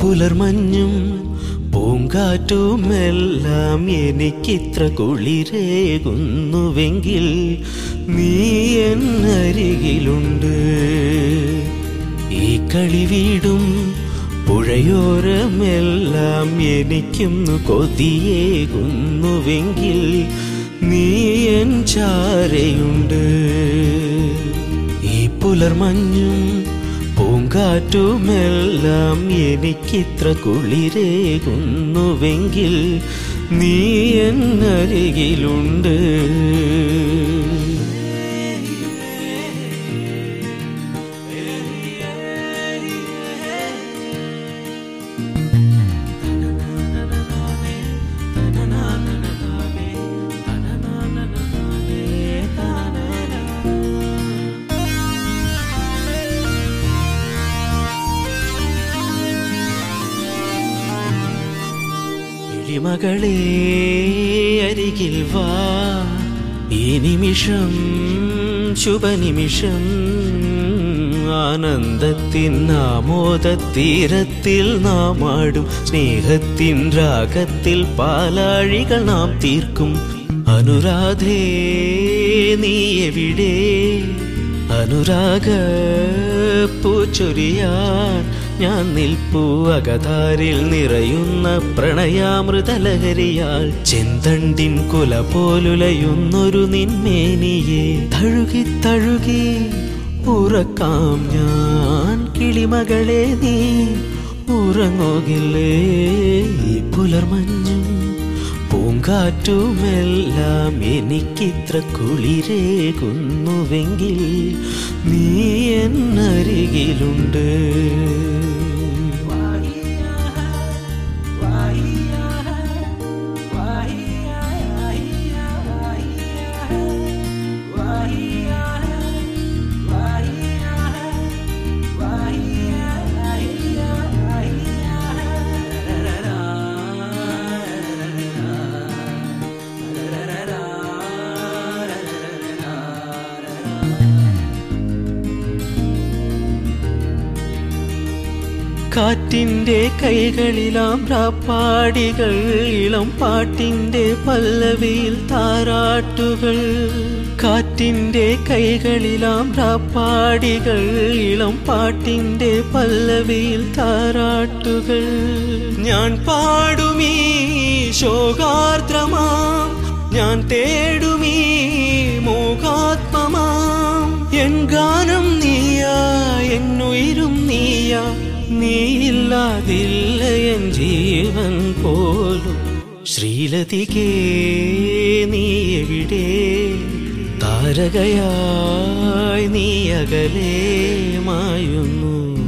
പുലർമഞ്ഞും പൂങ്കാറ്റുമെല്ലാം എനിക്കിത്ര കുളിരേകുന്നുവെങ്കിൽ നീ എന്നരികിലുണ്ട് ഈ കളി വീടും പുഴയോരമെല്ലാം എനിക്കൊന്നു കൊതിയേകുന്നുവെങ്കിൽ നീ എൻ ചാരയുണ്ട് ഈ പുലർമഞ്ഞും പൂങ്കാറ്റുമെല്ലാം എനിക്കിത്ര കുളിരേകുന്നുവെങ്കിൽ നീ എന്നരികിലുണ്ട് കിളിമകളെ അരികിൽ വാ ഈ നിമിഷം ശുഭനിമിഷം ആനന്ദത്തിൻ ആമോദത്തീരത്തിൽ നാം ആടും സ്നേഹത്തിൻ രാഗത്തിൽ പാലാഴികൾ നാം തീർക്കും അനുരാധേ നീ എവിടെ അനുരാഗ പൂച്ചൊരിയാൻ ഞാൻ നിൽപ്പൂ അകതാരിൽ നിറയുന്ന പ്രണയാമൃതലഹരിയാൽ ചെന്തണ്ടിൻ കുല പോലുലയുന്നൊരു നിന്മേനിയെ തഴുകി തഴുകി ഉറക്കാം ഞാൻ കിളിമകളെ നീ ഉറങ്ങുകില്ലേ ഈ പുലർമഞ്ഞും പൂങ്കാറ്റുമെല്ലാം എനിക്കിത്ര കുളിരേകുന്നുവെങ്കിൽ നീ എന്നരികിലുണ്ട് കാറ്റിന്റെ കൈകളിലാം രാപ്പാടികൾ ഇളം പാട്ടിന്റെ പല്ലവിയിൽ താരാട്ടുകൾ കാറ്റിന്റെ കൈകളിലാം രാപ്പാടികൾ ഇളം പാട്ടിന്റെ പല്ലവിയിൽ താരാട്ടുകൾ ഞാൻ പാടുമീ ശോകാർദ്രമാം ഞാൻ തേടുമീ മോഹാത്മമാം എൻ ഗാനം നീയാ എന്നുയിരും നീയാ നീയില്ലാതില്ല എൻ ജീവൻ പോലും ശ്രീലതികേ നീ എവിടെ താരകയായി നീ അകലേ മായുന്നു